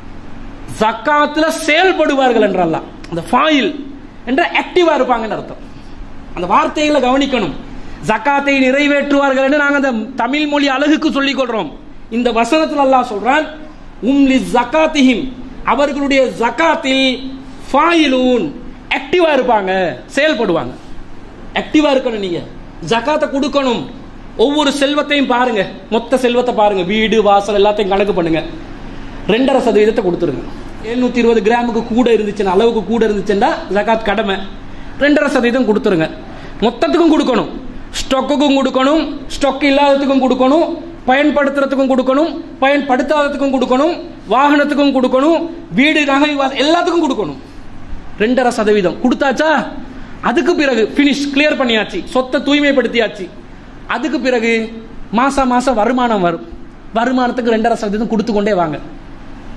ஜக்காத்துல செயல்படுவார்கள் என்றல்ல அந்த ஃபாயில் என்ற ஆக்டிவா இருப்பாங்கன்னு அர்த்தம் அந்த வார்த்தைகளை கவனிக்கணும் ஜக்காத்தை நிறைவேற்றுவார்கள் என்று நாங்க அந்த தமிழ் மொழி அழகுக்கு சொல்லிக் கொள்றோம் இந்த வசனத்தில் அல்லாஹ் சொல்றான் உம்லி ஜக்காத்திஹிம் அவர்களுடைய ஜக்காத்தில் ஃபாயிலூன் ஆக்டிவா இருப்பாங்க செயல்படுவாங்க ஆக்டிவா இருக்கணும் நீங்க ஜக்காத்தை கொடுக்கணும் ஒவ்வொரு செல்வத்தையும் பாருங்க மொத்த செல்வத்தை பாருங்க வீடு வாசல் எல்லாத்தையும் கணக்கு பண்ணுங்க ரெண்டரை சதவீதத்தை கொடுத்துருங்க எழுநூத்தி இருபது கிராமுக்கு கூட இருந்துச்சுன்னா அளவுக்கு கூட இருந்துச்சுன்னா ஜகாத் கடமை ரெண்டரை சதவீதம் கொடுத்துருங்க மொத்தத்துக்கும் கொடுக்கணும் ஸ்டொக்குக்கும் கொடுக்கணும் ஸ்டொக் இல்லாததுக்கும் கொடுக்கணும் பயன்படுத்துறதுக்கும் கொடுக்கணும் பயன்படுத்தாததுக்கும் கொடுக்கணும் வாகனத்துக்கும் கொடுக்கணும் வீடு நகை வா- எல்லாத்துக்கும் கொடுக்கணும் ரெண்டரை சதவீதம் கொடுத்தாச்சா அதுக்கு பிறகு பினிஷ் கிளியர் பண்ணியாச்சு சொத்தை தூய்மைப்படுத்தியாச்சு அதுக்கு பிறகு மாசம் மாசம் வருமானம் வரும் வருமானத்துக்கு ரெண்டரை சதவீதம் கொடுத்து கொண்டே வாங்க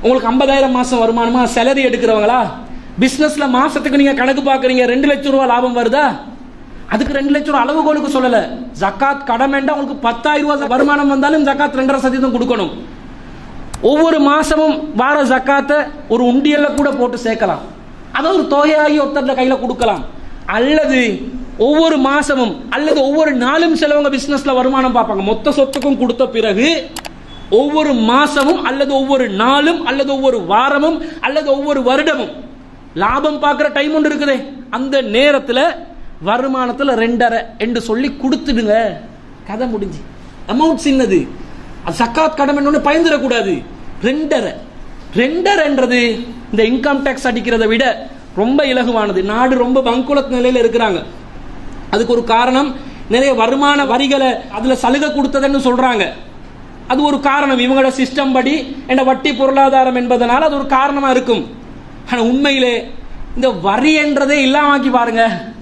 உங்களுக்கு ஐம்பதாயிரம் மாசம் வருமானமா சேலரி எடுக்கிறவங்களா பிசினஸ்ல மாசத்துக்கு நீங்க கணக்கு பாக்குறீங்க ரெண்டு லட்சம் ரூபாய் லாபம் வருதா அதுக்கு ரெண்டு லட்சம் ரூபாய் அளவுகோலுக்கு சொல்லல ஜக்காத் கடமைண்டா உங்களுக்கு பத்தாயிரம் ரூபாய் வருமானம் வந்தாலும் ஜக்காத் ரெண்டரை சதவீதம் கொடுக்கணும் ஒவ்வொரு மாசமும் வார ஜக்காத்தை ஒரு உண்டியல்ல கூட போட்டு சேர்க்கலாம் அதை ஒரு தொகையாகி ஒருத்தர் கையில கொடுக்கலாம் அல்லது ஒவ்வொரு மாசமும் அல்லது ஒவ்வொரு நாளும் சிலவங்க பிசினஸ்ல வருமானம் பார்ப்பாங்க மொத்த சொத்துக்கும் கொடுத்த பிறகு ஒவ்வொரு மாசமும் அல்லது ஒவ்வொரு நாளும் அல்லது ஒவ்வொரு வாரமும் அல்லது ஒவ்வொரு வருடமும் லாபம் பார்க்குற டைம் ஒன்று இருக்குதே அந்த நேரத்தில் வருமானத்தில் ரெண்டரை என்று சொல்லி கொடுத்துடுங்க கதை முடிஞ்சு அமௌண்ட் சின்னது அது சக்காத் கடமை ஒன்று பயந்துடக்கூடாது ரெண்டரை ரெண்டரைன்றது இந்த இன்கம் டேக்ஸ் அடிக்கிறதை விட ரொம்ப இலகுவானது நாடு ரொம்ப பங்குலத் நிலையில் இருக்கிறாங்க அதுக்கு ஒரு காரணம் நிறைய வருமான வரிகளை அதுல சலுகை கொடுத்ததுன்னு சொல்றாங்க அது ஒரு காரணம் இவங்களோட சிஸ்டம் படி என்ன வட்டி பொருளாதாரம் என்பதனால அது ஒரு காரணமா இருக்கும் ஆனா உண்மையிலே இந்த வரி என்றதே இல்லாமாக்கி பாருங்க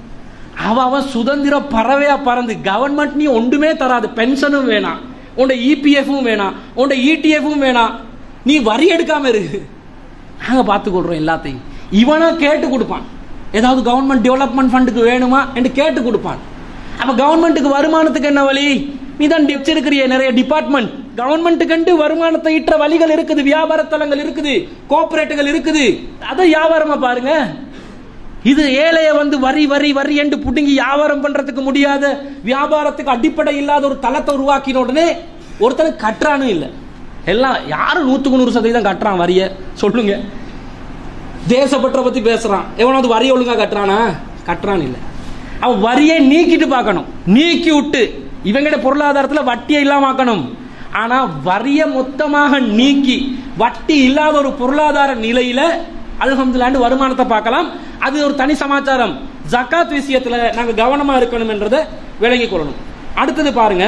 அவ அவன் சுதந்திர பறவையா பறந்து கவர்மெண்ட் நீ ஒன்றுமே தராது பென்ஷனும் வேணாம் உன்ட இபிஎஃப்பும் வேணாம் உன்ட இடிஎஃப்பும் வேணாம் நீ வரி எடுக்காம இரு நாங்க பார்த்துக்கொள்றோம் எல்லாத்தையும் இவனா கேட்டு கொடுப்பான் ஏதாவது கவர்மெண்ட் டெவலப்மெண்ட் ஃபண்டுக்கு வேணுமா என்று கேட்டு கொடுப்பான் அப்ப கவர்மெண்ட்டுக்கு வருமானத்துக்கு என்ன வழி நீ தான் வச்சிருக்கிறிய நிறைய டிபார்ட்மெண்ட் கவர்மெண்ட்டுக்கு வருமானத்தை ஈற்ற வழிகள் இருக்குது வியாபார தலங்கள் இருக்குது கோஆபரேட்டுகள் இருக்குது அதை வியாபாரமா பாருங்க இது ஏழைய வந்து வரி வரி வரி என்று புடுங்கி வியாபாரம் பண்றதுக்கு முடியாத வியாபாரத்துக்கு அடிப்படை இல்லாத ஒரு தளத்தை உருவாக்கின உடனே ஒருத்தனுக்கு கட்டுறானும் இல்லை எல்லாம் யாரும் நூத்துக்கு நூறு சதவீதம் கட்டுறான் வரிய சொல்லுங்க தேசப்பற்ற பத்தி பேசுறான் எவனாவது வரி ஒழுங்கா கட்டுறானா கட்டுறான் இல்ல அவன் வரியை நீக்கிட்டு பார்க்கணும் நீக்கி விட்டு இவங்கட பொருளாதாரத்துல வட்டியை இல்லாம ஆக்கணும் ஆனா வரிய மொத்தமாக நீக்கி வட்டி இல்லாத ஒரு பொருளாதார நிலையில அல்ஹம்துல்லாண்டு வருமானத்தை பார்க்கலாம் அது ஒரு தனி சமாச்சாரம் ஜக்காத் விஷயத்துல நாங்க கவனமா இருக்கணும் என்றதை விளங்கிக் கொள்ளணும் அடுத்தது பாருங்க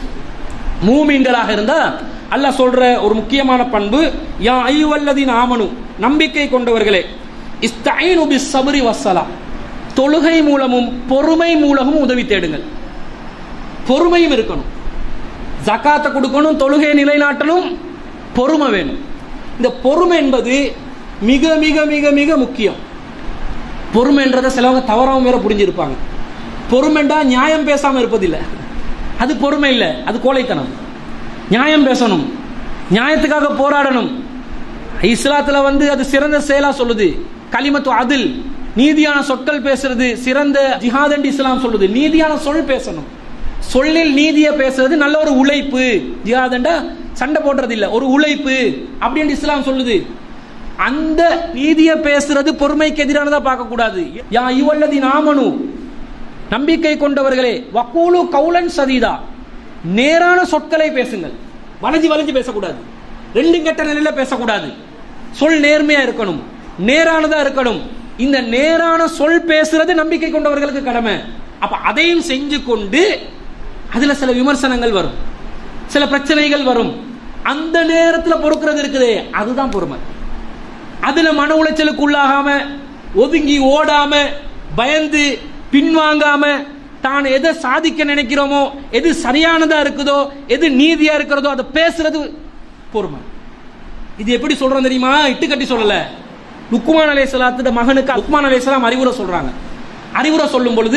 மூமீன்களாக இருந்தா அல்லாஹ் சொல்ற ஒரு முக்கியமான பண்பு யா ஐயுவல்லதின் ஆமனு நம்பிக்கை கொண்டவர்களே இஸ்தைனு பிஸ் சபரி வஸ்ஸலா தொழுகை மூலமும் பொறுமை மூலமும் உதவி தேடுங்கள் பொறுமையும் இருக்கணும் ஜக்காத்தை கொடுக்கணும் தொழுகையை நிலைநாட்டணும் பொறுமை வேணும் இந்த பொறுமை என்பது மிக மிக மிக மிக முக்கியம் பொறுமைன்றதை சிலவங்க தவறாம வேற புரிஞ்சிருப்பாங்க பொறுமைண்டா நியாயம் பேசாம இருப்பதில்லை அது பொறுமை இல்லை அது கோழைத்தனம் நியாயம் பேசணும் நியாயத்துக்காக போராடணும் இஸ்லாத்துல வந்து அது சிறந்த செயலா சொல்லுது கலிமத்து அதில் நீதியான சொற்கள் பேசுறது சிறந்த ஜிஹாத் இஸ்லாம் சொல்லுது நீதியான சொல் பேசணும் சொல்லில் நீதியை பேசுறது நல்ல ஒரு உழைப்பு ஜிஹாதண்டா சண்டை போடுறது இல்ல ஒரு உழைப்பு அப்படின்னு இஸ்லாம் சொல்லுது அந்த நீதியை பேசுறது பொறுமைக்கு எதிரானதா பார்க்க கூடாது யா இவல்லதி நாமனு நம்பிக்கை கொண்டவர்களே வக்கூலு கவுலன் சதீதா நேரான சொற்களை பேசுங்கள் வளைஞ்சு வளைஞ்சு பேசக்கூடாது ரெண்டு கெட்ட நிலையில பேசக்கூடாது சொல் நேர்மையா இருக்கணும் நேரானதா இருக்கணும் இந்த நேரான சொல் பேசுறது நம்பிக்கை கொண்டவர்களுக்கு கடமை அப்ப அதையும் செஞ்சு கொண்டு அதுல சில விமர்சனங்கள் வரும் சில பிரச்சனைகள் வரும் அந்த நேரத்தில் பொறுக்கிறது இருக்குதே அதுதான் பொறுமை அதுல மன உளைச்சலுக்கு உள்ளாகாம ஒதுங்கி ஓடாம பயந்து பின்வாங்காம தான் எதை சாதிக்க நினைக்கிறோமோ எது சரியானதா இருக்குதோ எது நீதியா இருக்கிறதோ அதை பேசுறது பொறுமை இது எப்படி சொல்றோம் தெரியுமா இட்டு கட்டி சொல்லல லுக்குமான் அலை சலாத்துட மகனுக்கு லுக்மான் அலை சலாம் அறிவுரை சொல்றாங்க அறிவுரை சொல்லும் பொழுது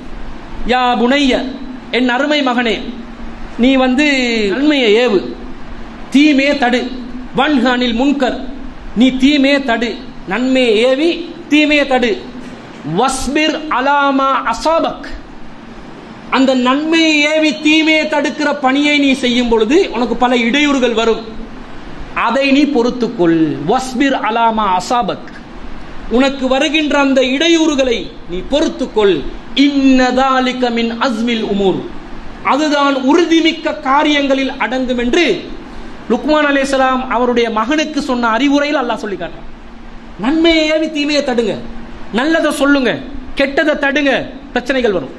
யா புனைய என் அருமை மகனே நீ வந்து நன்மையை ஏவு தீமே தடு வன்ஹானில் முன்கர் நீ தீமே தடு நன்மையை ஏவி தீமையை தடு வஸ்பிர் அலாமா அசாபக் அந்த நன்மையை ஏவி தீமையை தடுக்கிற பணியை நீ செய்யும் பொழுது உனக்கு பல இடையூறுகள் வரும் அதை நீ பொறுத்துக்கொள் வஸ்பிர் அலாமா அசாபக் உனக்கு வருகின்ற அந்த இடையூறுகளை நீ பொறுத்துக்கொள் இன்னதாலிக மின் அஸ்மில் உமூர் அதுதான் உறுதிமிக்க காரியங்களில் அடங்கும் என்று லுக்மான் அலிஸ்லாம் அவருடைய மகனுக்கு சொன்ன அறிவுரையில் அல்லாஹ் சொல்லி காட்டுறான் நன்மையை ஏவி தீமையை தடுங்க நல்லதை சொல்லுங்க கெட்டதை தடுங்க பிரச்சனைகள் வரும்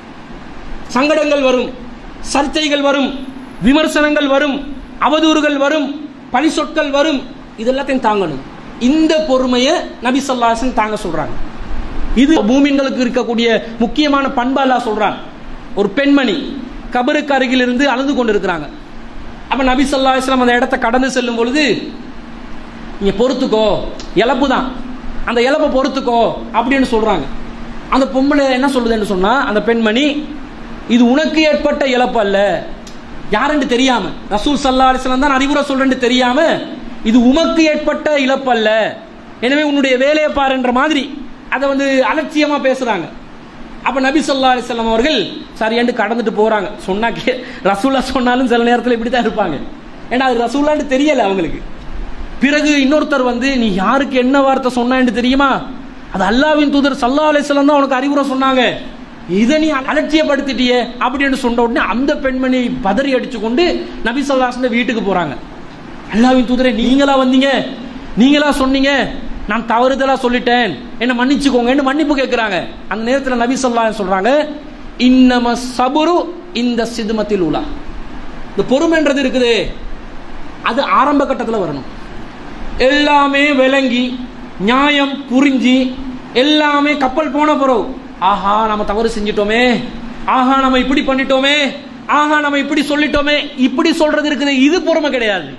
சங்கடங்கள் வரும் சர்ச்சைகள் வரும் விமர்சனங்கள் வரும் அவதூறுகள் வரும் பழி சொற்கள் வரும் இதெல்லாத்தையும் தாங்கணும் இந்த பொறுமையை நபி சொல்லாசன் தாங்க சொல்றாங்க இது பூமின்களுக்கு இருக்கக்கூடிய முக்கியமான பண்பா அல்லாஹ் சொல்றான் ஒரு பெண்மணி கபருக்கு அருகில் இருந்து அழுது கொண்டிருக்கிறாங்க அப்ப நபி சொல்லா இஸ்லாம் அந்த இடத்தை கடந்து செல்லும் பொழுது நீங்க பொறுத்துக்கோ இழப்பு தான் அந்த இழப்பை பொறுத்துக்கோ அப்படின்னு சொல்றாங்க அந்த பொம்பளை என்ன சொல்லுதுன்னு சொன்னா அந்த பெண்மணி இது உனக்கு ஏற்பட்ட இழப்பு அல்ல யாருன்னு தெரியாம ரசூல் சல்லா அலிஸ்லாம் தான் அறிவுரை சொல்றேன்னு தெரியாம இது உமக்கு ஏற்பட்ட இழப்பு அல்ல எனவே உன்னுடைய வேலையை பாருன்ற மாதிரி அதை வந்து அலட்சியமா பேசுறாங்க அப்ப நபி சொல்லா அலிஸ்லாம் அவர்கள் சரியாண்டு கடந்துட்டு போறாங்க சொன்னா கே ரசூல்லா சொன்னாலும் சில நேரத்தில் இப்படி தான் இருப்பாங்க ஏன்னா அது ரசூல்லான்னு தெரியல அவங்களுக்கு பிறகு இன்னொருத்தர் வந்து நீ யாருக்கு என்ன வார்த்தை சொன்னான்னு தெரியுமா அது அல்லாவின் தூதர் சல்லா அலிஸ்லாம் தான் உனக்கு அறிவுரை சொன்னாங்க இதை நீ அலட்சியப்படுத்திட்டியே அப்படின்னு சொன்ன உடனே அந்த பெண்மணி பதறி அடிச்சு கொண்டு நபி சொல்லாசன் வீட்டுக்கு போறாங்க அல்லாவின் தூதரை நீங்களா வந்தீங்க நீங்களா சொன்னீங்க நான் தவறுதலா சொல்லிட்டேன் என்ன மன்னிச்சுக்கோங்கன்னு மன்னிப்பு கேட்கிறாங்க அந்த நேரத்தில் நபி சொல்லா சொல்றாங்க இன்னம சபுரு இந்த சிதுமத்தில் உலா இந்த பொறுமைன்றது இருக்குது அது ஆரம்ப கட்டத்தில் வரணும் எல்லாமே விளங்கி நியாயம் புரிஞ்சு எல்லாமே கப்பல் போன பிறகு ஆஹா நம்ம தவறு செஞ்சிட்டோமே ஆஹா நம்ம இப்படி பண்ணிட்டோமே ஆஹா நம்ம இப்படி சொல்லிட்டோமே இப்படி சொல்றது இருக்குது இது பொறுமை கிடையாது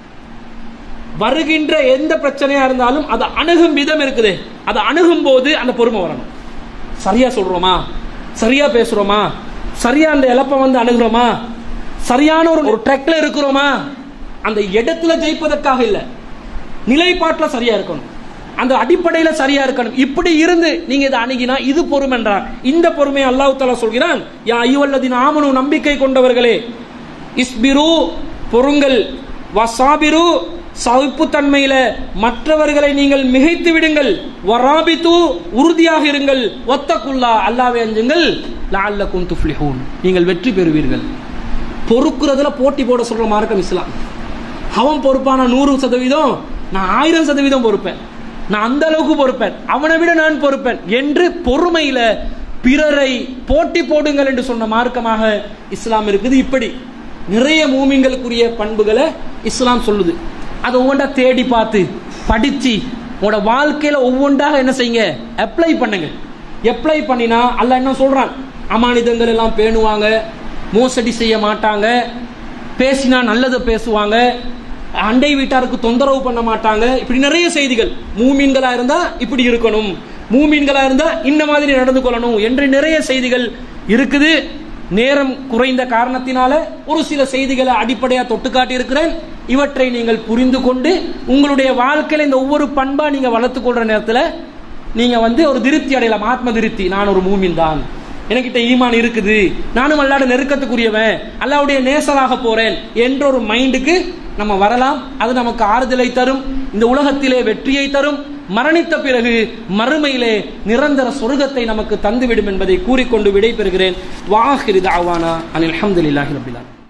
வருகின்ற எந்த பிரச்சனையா இருந்தாலும் அதை அணுகும் விதம் இருக்குது அதை அணுகும் போது அந்த பொறுமை வரணும் சரியா சொல்றோமா சரியா பேசுறோமா சரியா அந்த இழப்பை வந்து அணுகிறோமா சரியான ஒரு ஒரு ட்ரெக்ல இருக்கிறோமா அந்த இடத்துல ஜெயிப்பதற்காக இல்லை நிலைப்பாட்டில் சரியா இருக்கணும் அந்த அடிப்படையில் சரியா இருக்கணும் இப்படி இருந்து நீங்க இதை அணுகினா இது பொறுமை என்றார் இந்த பொறுமையை அல்லாஹ் தாலா சொல்கிறான் யா ஐயுவல்லதின் ஆமனு நம்பிக்கை கொண்டவர்களே இஸ்பிரு பொறுங்கள் வசாபிரு சகிப்பு தன்மையில மற்றவர்களை நீங்கள் மிகைத்து விடுங்கள் வராபித்து உறுதியாக இருங்கள் ஒத்தக்குல்லா அல்லாவே அஞ்சுங்கள் லால்லக்கும் துஃப்லிஹூன் நீங்கள் வெற்றி பெறுவீர்கள் பொறுக்கிறதுல போட்டி போட சொல்ற மார்க்கம் இஸ்லாம் அவன் பொறுப்பான நூறு சதவீதம் நான் ஆயிரம் சதவீதம் பொறுப்பேன் நான் அந்த அளவுக்கு பொறுப்பேன் அவனை விட நான் பொறுப்பேன் என்று பொறுமையில பிறரை போட்டி போடுங்கள் என்று சொன்ன மார்க்கமாக இஸ்லாம் இருக்குது இப்படி நிறைய மூமிங்களுக்குரிய பண்புகளை இஸ்லாம் சொல்லுது அதை ஒவ்வொன்றா தேடி பார்த்து படிச்சு உங்களோட வாழ்க்கையில ஒவ்வொன்றாக என்ன செய்யுங்க அப்ளை பண்ணுங்க அப்ளை பண்ணினா அல்ல என்ன சொல்றான் அமானிதங்கள் எல்லாம் பேணுவாங்க மோசடி செய்ய மாட்டாங்க பேசினா நல்லதை பேசுவாங்க அண்டை வீட்டாருக்கு தொந்தரவு பண்ண மாட்டாங்க இப்படி நிறைய செய்திகள் மூமீன்களா இருந்தா இப்படி இருக்கணும் மூமீன்களா இருந்தா இந்த மாதிரி நடந்து கொள்ளணும் என்று நிறைய செய்திகள் இருக்குது நேரம் குறைந்த காரணத்தினால ஒரு சில செய்திகளை அடிப்படையா தொட்டு காட்டி இருக்கிறேன் இவற்றை நீங்கள் புரிந்து கொண்டு உங்களுடைய வாழ்க்கையில இந்த ஒவ்வொரு பண்பா நீங்க வளர்த்துக் கொள்ற நேரத்துல நீங்க வந்து ஒரு திருப்தி அடையலாம் ஆத்ம திருப்தி நான் ஒரு மூமின் தான் எனக்கிட்ட ஈமான் இருக்குது நானும் அல்லாட நெருக்கத்துக்குரியவன் அல்லாவுடைய நேசராக போறேன் என்ற ஒரு மைண்டுக்கு நம்ம வரலாம் அது நமக்கு ஆறுதலை தரும் இந்த உலகத்திலே வெற்றியை தரும் மரணித்த பிறகு மறுமையிலே நிரந்தர சொர்க்கத்தை நமக்கு தந்துவிடும் என்பதை கூறிக்கொண்டு விடைபெறுகிறேன் வாஹிரிதாவானா அனில் அஹமதுல்லாஹி ரபிலான்